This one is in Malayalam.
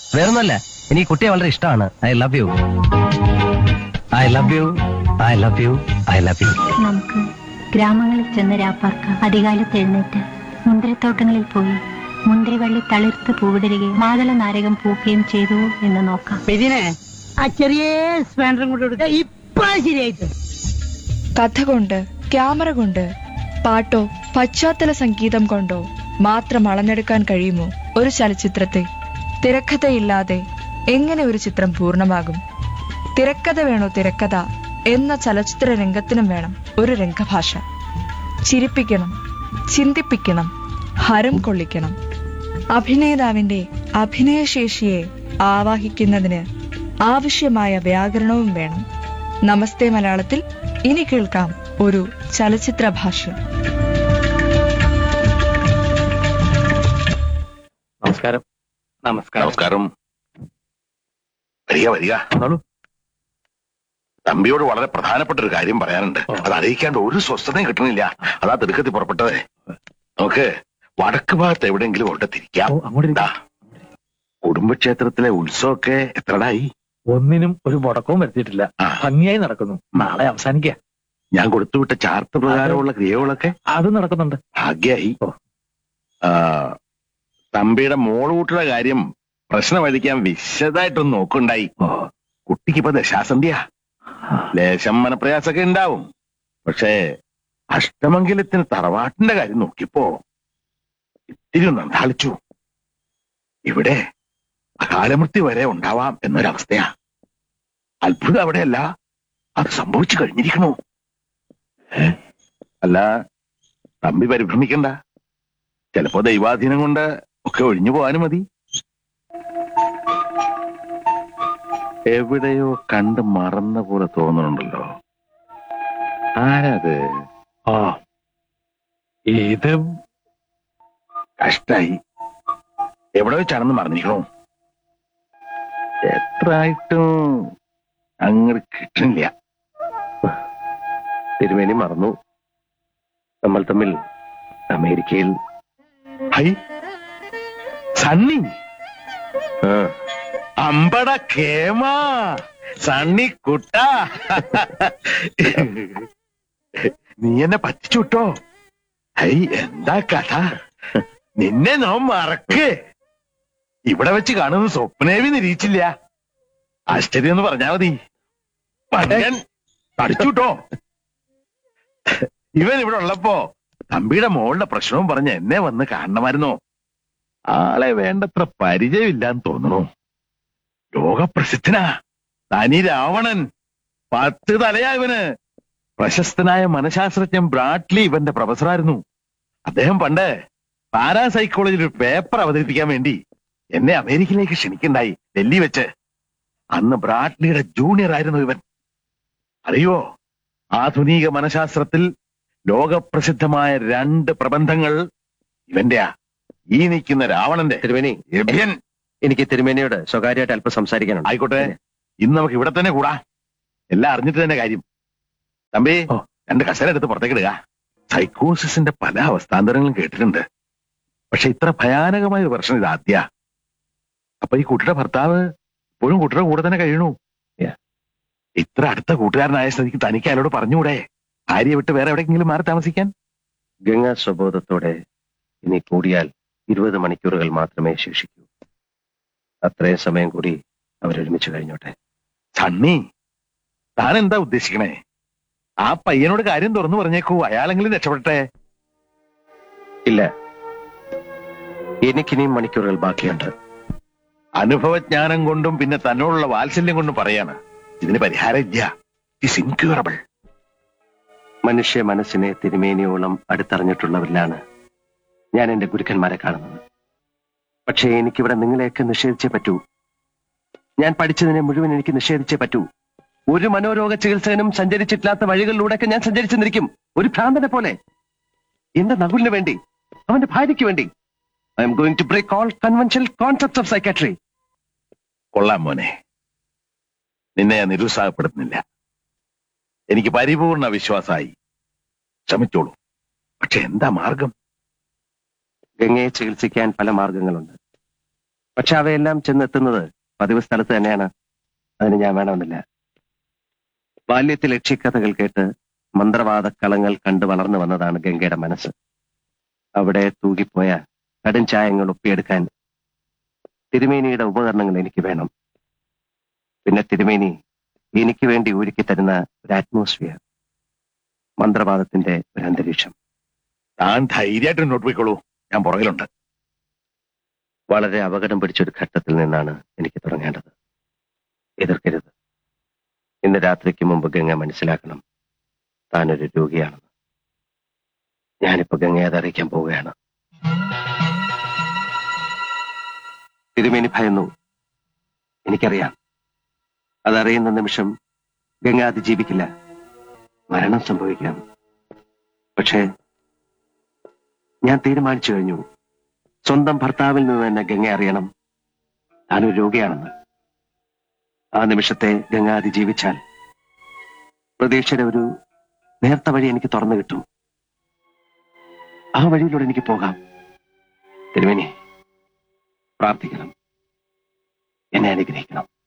വേറൊന്നുമല്ല എനിക്ക് കുട്ടിയെ വളരെ ഇഷ്ടമാണ് I love you I love you I love you I love you നമുക്ക് ഗ്രാമങ്ങളിൽ ചെന്ന് രാപ്പാർക്കാം അധികാലത്ത് എഴുന്നേറ്റ് മുന്തിരിത്തോട്ടങ്ങളിൽ പോയി മുന്തിരിവള്ളി തളിർത്ത് പൂവിടരുകയും മാതള നാരകം പൂക്കുകയും ചെയ്തു എന്ന് നോക്കാം ഇതിനെ ആ ചെറിയ സ്പാൻഡറും കൊണ്ട് കൊടുക്കുക ഇപ്പൊ ശരിയായിട്ട് കഥ കൊണ്ട് ക്യാമറ കൊണ്ട് പാട്ടോ പശ്ചാത്തല സംഗീതം കൊണ്ടോ മാത്രം അളന്നെടുക്കാൻ കഴിയുമോ ഒരു ചലച്ചിത്രത്തെ തിരക്കഥയില്ലാതെ എങ്ങനെ ഒരു ചിത്രം പൂർണ്ണമാകും തിരക്കഥ വേണോ തിരക്കഥ എന്ന ചലച്ചിത്ര രംഗത്തിനും വേണം ഒരു രംഗഭാഷ ചിരിപ്പിക്കണം ചിന്തിപ്പിക്കണം ഹരം കൊള്ളിക്കണം അഭിനേതാവിന്റെ അഭിനയശേഷിയെ ആവാഹിക്കുന്നതിന് ആവശ്യമായ വ്യാകരണവും വേണം നമസ്തേ മലയാളത്തിൽ ഇനി കേൾക്കാം ഒരു ചലച്ചിത്ര ഭാഷ്യം നമസ്കാരം നമസ്കാരം നമസ്കാരം വരിക വരിക തമ്പിയോട് വളരെ പ്രധാനപ്പെട്ട ഒരു കാര്യം പറയാനുണ്ട് അത് അറിയിക്കാണ്ട് ഒരു സ്വസ്ഥതയും കിട്ടണില്ല അതാ തിടുക്കത്തിൽ പുറപ്പെട്ടതേ നമുക്ക് വടക്ക് ഭാഗത്ത് എവിടെയെങ്കിലും കൊണ്ട് തിരിക്കാം ദാ, കുടുംബക്ഷേത്രത്തിലെ ഉത്സവമൊക്കെ എത്രടായി ഒന്നിനും ഒരു മുടക്കവും വരുത്തിയിട്ടില്ല ആ, ഭംഗിയായി നടക്കുന്നു നാളെ അവസാനിക്കുക ഞാൻ കൊടുത്തുവിട്ട ചാർത്ത് പ്രകാരമുള്ള ക്രിയകളൊക്കെ അത് നടക്കുന്നുണ്ട് ഭാഗ്യായി ഓ. ആ, തമ്പിയുടെ മോളുകൂട്ടുള്ള കാര്യം പ്രശ്നമഴിക്കാൻ വിശദമായിട്ടൊന്ന് നോക്കുണ്ടായി കുട്ടിക്ക് ഇപ്പൊ ദശാസന്ധ്യ ലേശം മനപ്രയാസമൊക്കെ ഉണ്ടാവും പക്ഷേ അഷ്ടമംഗലത്തിന് തറവാട്ടിന്റെ കാര്യം നോക്കിയപ്പോ ഇത്തിരി ഒന്ന് അന്താളിച്ചു ഇവിടെ അകാലമൃത്യു വരെ ഉണ്ടാവാം എന്നൊരവസ്ഥയാ അത്ഭുതം അവിടെയല്ല അത് സംഭവിച്ചു കഴിഞ്ഞിരിക്കണു ഏ? അല്ല തമ്പി പരിഭ്രമിക്കണ്ട ചിലപ്പോ ദൈവാധീനം കൊണ്ട് ഒക്കെ ഒഴിഞ്ഞു പോകാനും മതി എവിടെയോ കണ്ട് മറന്ന പോലെ തോന്നുന്നുണ്ടല്ലോ ആരത് ആ ഇത് കഷ്ടായി എവിടെ വെച്ചാണെന്ന് മറന്നിരിക്കണോ എത്ര ആയിട്ടും അങ്ങോട്ട് കിട്ടണില്ല തിരുമേനി മറന്നു നമ്മൾ തമ്മിൽ അമേരിക്കയിൽ ഹൈ സണ്ണി അമ്പട കേമ സണ്ണി കുട്ട നീ എന്നെ പറ്റിച്ചുട്ടോ ഹൈ എന്താ കഥ നിന്നെ നോ മറക്ക് ഇവിടെ വെച്ച് കാണുന്ന സ്വപ്നേവി നിരീക്ഷില്ല ആശ്ചര്യം എന്ന് പറഞ്ഞാ മതി പണ്ടൻ പഠിച്ചുട്ടോ ഇവൻ ഇവിടെ ഉള്ളപ്പോ തമ്പിയുടെ മോളുടെ പ്രശ്നവും പറഞ്ഞ് എന്നെ വന്ന് കാണണമായിരുന്നോ ആളെ വേണ്ടത്ര പരിചയമില്ലാന്ന് തോന്നുന്നു ലോകപ്രസിദ്ധനാ തനി രാവണൻ പത്ത് തലയാ ഇവന് പ്രശസ്തനായ മനഃശാസ്ത്രജ്ഞൻ ബ്രാഡ്ലി ഇവന്റെ പ്രൊഫസറായിരുന്നു അദ്ദേഹം പണ്ട് പാരാസൈക്കോളജിയിൽ ഒരു പേപ്പർ അവതരിപ്പിക്കാൻ വേണ്ടി എന്നെ അമേരിക്കയിലേക്ക് ക്ഷണിക്കണ്ടായി ഡൽഹി വെച്ച് അന്ന് ബ്രാഡ്ലിയുടെ ജൂനിയർ ആയിരുന്നു ഇവൻ അറിയോ ആധുനിക മനഃശാസ്ത്രത്തിൽ ലോകപ്രസിദ്ധമായ രണ്ട് പ്രബന്ധങ്ങൾ ഇവന്റെയാ ഈ നിൽക്കുന്ന രാവണന്റെ തിരുമേനി എബ്യൻ എനിക്ക് തിരുമേനിയോട് സ്വകാര്യമായിട്ട് അല്പം സംസാരിക്കാനുണ്ട് ആയിക്കോട്ടെ ഇന്ന് നമുക്ക് ഇവിടെ തന്നെ കൂടാ എല്ലാം അറിഞ്ഞിട്ട് തന്നെ കാര്യം തമ്പി ഓ. രണ്ട് കസേര എടുത്ത് പുറത്തേക്ക് ഇടുക സൈക്കോസിന്റെ പല അവസ്ഥാന്തരങ്ങളും കേട്ടിട്ടുണ്ട് പക്ഷെ ഇത്ര ഭയാനകമായ ഒരു പ്രശ്നം ഇത് ആദ്യ അപ്പൊ ഈ കുട്ടിയുടെ ഭർത്താവ് ഇപ്പോഴും കുട്ടിയുടെ കൂടെ തന്നെ കഴിയണു Yeah. ഇത്ര അടുത്ത കൂട്ടുകാരനായ സ്ഥിതിക്ക് തനിക്ക് അയാളോട് പറഞ്ഞുകൂടെ ഭാര്യയെ വിട്ട് വേറെ എവിടെയെങ്കിലും മാറി താമസിക്കാൻ ഗംഗാ സ്വബോധത്തോടെ ഇനി കൂടിയാൽ ഇരുപത് മണിക്കൂറുകൾ മാത്രമേ ശേഷിക്കൂ അത്രയും സമയം കൂടി അവരൊരുമിച്ച് കഴിഞ്ഞോട്ടെ സണ്ണി താൻ എന്താ ഉദ്ദേശിക്കണേ ആ പയ്യനോട് കാര്യം തുറന്നു പറഞ്ഞേക്കൂ അയാളെങ്കിലും രക്ഷപ്പെടട്ടെ ഇല്ല എനിക്കിനിയും മണിക്കൂറുകൾ ബാക്കിയുണ്ട് അനുഭവജ്ഞാനം കൊണ്ടും പിന്നെ തന്നോടുള്ള വാത്സല്യം കൊണ്ടും പറയാണ് ഇതിന് പരിഹാരം ഇല്ല ഇസ് ഇൻക്യൂറബിൾ മനുഷ്യ മനസ്സിനെ തിരുമേനിയോളം അടുത്തറിഞ്ഞിട്ടുള്ളവരിലാണ് ഞാൻ എന്റെ ഗുരുക്കന്മാരെ കാണുന്നത് പക്ഷേ എനിക്കിവിടെ നിങ്ങളെയൊക്കെ നിഷേധിച്ചേ പറ്റൂ ഞാൻ പഠിച്ചതിനെ മുഴുവൻ എനിക്ക് നിഷേധിച്ചേ പറ്റൂ ഒരു മനോരോഗ ചികിത്സകനും സഞ്ചരിച്ചിട്ടില്ലാത്ത വഴികളിലൂടെയൊക്കെ ഞാൻ സഞ്ചരിച്ചെന്നിരിക്കും ഒരു ഭ്രാന്തനെ പോലെ എന്റെ നകുലിന് വേണ്ടി അവന്റെ ഭാര്യയ്ക്ക് വേണ്ടി I'm going to break all conventional concept of psychiatry കൊള്ളാം മോനെ നിന്നെ ഞാൻ നിരുത്സാഹപ്പെടുത്തുന്നില്ല എനിക്ക് പരിപൂർണ വിശ്വാസമായി ശ്രമിച്ചോളൂ പക്ഷെ എന്താ മാർഗം ഗംഗയെ ചികിത്സിക്കാൻ പല മാർഗങ്ങളുണ്ട് പക്ഷെ അവയെല്ലാം ചെന്നെത്തുന്നത് പതിവ് സ്ഥലത്ത് തന്നെയാണ് അതിന് ഞാൻ വേണമെന്നില്ല ബാല്യത്തിൽ യക്ഷിക്കഥകൾ കേട്ട് മന്ത്രവാദ കളങ്ങൾ കണ്ടു വളർന്നു വന്നതാണ് ഗംഗയുടെ മനസ്സ് അവിടെ തൂകിപ്പോയ കടും ചായങ്ങൾ ഒപ്പിയെടുക്കാൻ തിരുമേനിയുടെ ഉപകരണങ്ങൾ എനിക്ക് വേണം പിന്നെ തിരുമേനി എനിക്ക് വേണ്ടി ഒരുക്കി തരുന്ന ഒരു അറ്റ്മോസ്ഫിയർ മന്ത്രവാദത്തിന്റെ ഒരു അന്തരീക്ഷം താൻ ധൈര്യമായിട്ട് മുന്നോട്ട് പോയിക്കോളൂ ഞാൻ പുറകിലുണ്ട് വളരെ അപകടം പിടിച്ചൊരു ഘട്ടത്തിൽ നിന്നാണ് എനിക്ക് തുടങ്ങേണ്ടത് എതിർക്കരുത് ഇന്ന് രാത്രിക്ക് മുമ്പ് ഗംഗ മനസ്സിലാക്കണം താനൊരു രോഗിയാണെന്ന് ഞാനിപ്പോ ഗംഗയെ അത് അറിയിക്കാൻ പോവുകയാണ് തിരുമേനി ഭയന്നു എനിക്കറിയാം അതറിയുന്ന നിമിഷം ഗംഗ അതിജീവിക്കില്ല മരണം സംഭവിക്കാം പക്ഷേ ഞാൻ തീരുമാനിച്ചു കഴിഞ്ഞു സ്വന്തം ഭർത്താവിൽ നിന്ന് തന്നെ ഗംഗ അറിയണം താനൊരു രോഗിയാണെന്ന് ആ നിമിഷത്തെ ഗംഗ അതിജീവിച്ചാൽ പ്രതീക്ഷയുടെ ഒരു നേർത്ത വഴി എനിക്ക് തുറന്നു കിട്ടും ആ വഴിയിലൂടെ എനിക്ക് പോകാം തിരുമേനി പ്രാർത്ഥിക്കണം എന്നെ അനുഗ്രഹിക്കണം